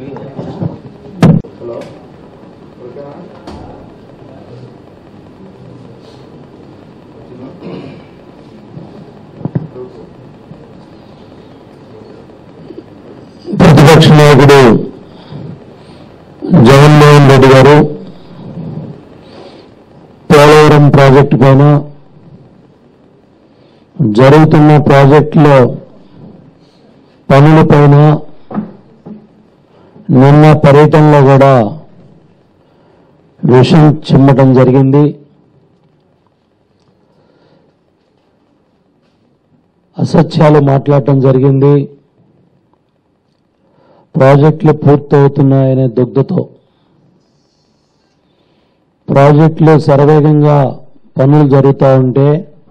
hello ఓకేనా ప్రతిపక్ష నాయకుడు జగన్మోహన్ రెడ్డి గారు పోలవరం ప్రాజెక్టు పైన జరుగుతున్న ప్రాజెక్టుల పనులపైన నిన్న పర్యటనలో కూడా విషం చిమ్మటం జరిగింది అసత్యాలు మాట్లాడటం జరిగింది ప్రాజెక్టులు పూర్తవుతున్నాయనే దుగ్ధతో ప్రాజెక్టులు శరవేగంగా పనులు జరుగుతూ ఉంటే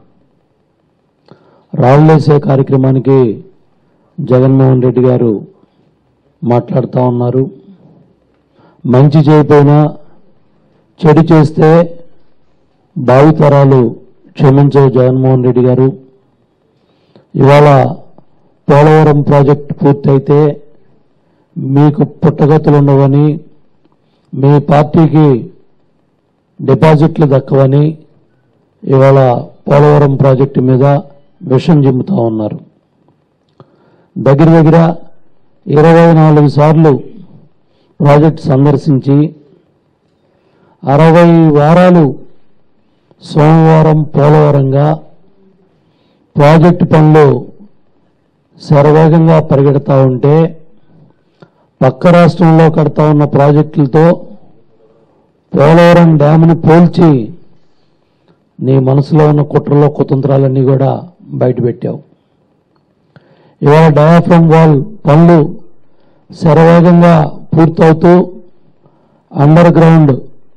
రాళ్లేసే కార్యక్రమానికి జగన్మోహన్ రెడ్డి గారు మాట్లాడుతూ ఉన్నారు మంచి చేయకపోయినా చెడు చేస్తే భావితరాలు క్షమించే జగన్మోహన్ రెడ్డి గారు ఇవాళ పోలవరం ప్రాజెక్ట్ పూర్తయితే మీకు పుట్టగతులు ఉండవని మీ పార్టీకి డిపాజిట్లు దక్కవని ఇవాళ పోలవరం ప్రాజెక్టు మీద విషం జిమ్ముతా ఉన్నారు దగ్గర దగ్గర ఇరవై నాలుగు సార్లు ప్రాజెక్ట్ సందర్శించి అరవై వారాలు సోమవారం పోలవరంగా ప్రాజెక్టు పనులు శరవేగంగా పరిగెడతా ఉంటే పక్క రాష్ట్రంలో కడతా ఉన్న ప్రాజెక్టులతో పోలవరం డ్యామ్ను పోల్చి నీ మనసులో ఉన్న కుట్రలో కుతంత్రాలన్నీ కూడా బయటపెట్టావు ఇవాళ డయాఫ్రమ్ వాల్ పనులు శరవేగంగా పూర్తవుతూ అండర్ గ్రౌండ్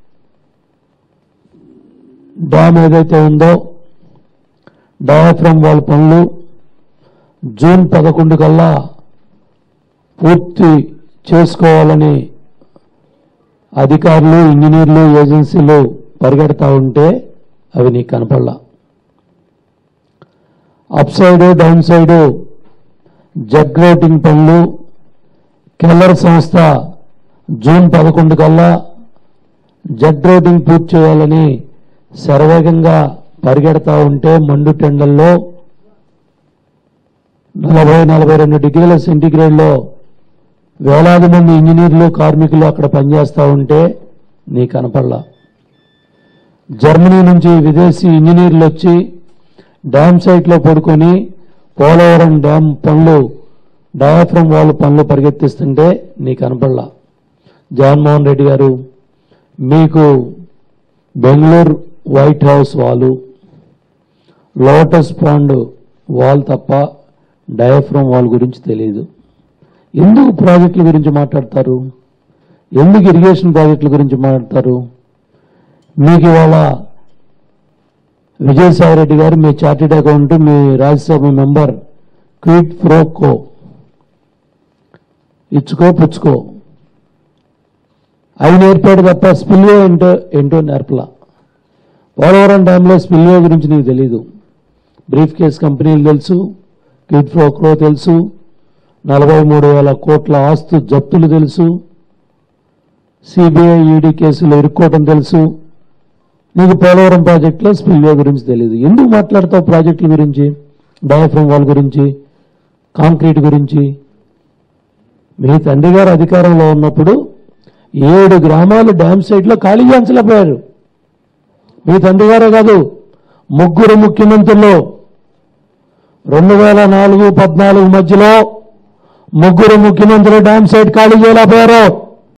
డ్యామ్ ఏదైతే ఉందో డయాఫ్రమ్ వాల్ పనులు జూన్ పదకొండు కల్లా పూర్తి చేసుకోవాలని అధికారులు ఇంజనీర్లు ఏజెన్సీలు పరిగెడతా ఉంటే అవి నీకు కనపడలా అప్ సైడ్ డౌన్ సైడ్ జగ్ రేటింగ్ పనులు కెల్లర్ సంస్థ జూన్ పదకొండు కల్లా జగ్ రేటింగ్ పూర్తి చేయాలని శరవేగంగా పరిగెడతా ఉంటే మండు టెండల్లో నలభై నలభై రెండు డిగ్రీల సెంటీగ్రేడ్లో వేలాది మంది ఇంజనీర్లు కార్మికులు అక్కడ పనిచేస్తూ ఉంటే నీ కనపడలా జర్మనీ నుంచి విదేశీ ఇంజనీర్లు వచ్చి డ్యామ్ సైట్లో పడుకొని పోలవరం డ్యామ్ పనులు డయాఫ్రమ్ వాల్ పనులు పరిగెత్తిస్తుంటే నీ కనపడలా జగన్మోహన్ రెడ్డి గారు మీకు Bengaluru white house wall lotus pond wall తప్ప డయాఫ్రమ్ వాల్ గురించి తెలియదు ఎందుకు ప్రాజెక్టుల గురించి మాట్లాడతారు ఎందుకు ఇరిగేషన్ ప్రాజెక్టుల గురించి మాట్లాడతారు మీకు ఇవాళ విజయసాయి రెడ్డి గారు మీ చార్టెడ్ అకౌంట్ మీ రాజ్యసభ మెంబర్ క్విట్ ప్రోకో ఇచ్చుకో పుచ్చుకో అవి నేర్పాడు తప్ప స్పిల్వే ఏంటో ఏంటో నేర్పలా పోలవరం డ్యాంలో స్పిల్వే గురించి నీకు తెలీదు బ్రీఫ్ కేస్ కంపెనీలు తెలుసు క్విట్ ప్రోక్రో తెలుసు నలభై మూడు వేల కోట్ల ఆస్తు జప్తులు తెలుసు సిబిఐ ఈడీ కేసులు ఇరుక్కోవటం తెలుసు నీకు పోలవరం ప్రాజెక్టులో స్పిల్వే గురించి తెలియదు ఎందుకు మాట్లాడతావు ప్రాజెక్టుల గురించి డయాఫ్రమ్ వాల్ గురించి కాంక్రీట్ గురించి మీ తండ్రి గారు అధికారంలో ఉన్నప్పుడు ఏడు గ్రామాలు డ్యామ్ సైట్లో ఖాళీ చేయించలేకపోయారు మీ తండ్రి గారే కాదు ముగ్గురు ముఖ్యమంత్రులు రెండు వేల నాలుగు పద్నాలుగు మధ్యలో ముగ్గురు ముఖ్యమంత్రులు డ్యామ్ సైట్ ఖాళీ చేయలేకపోయారు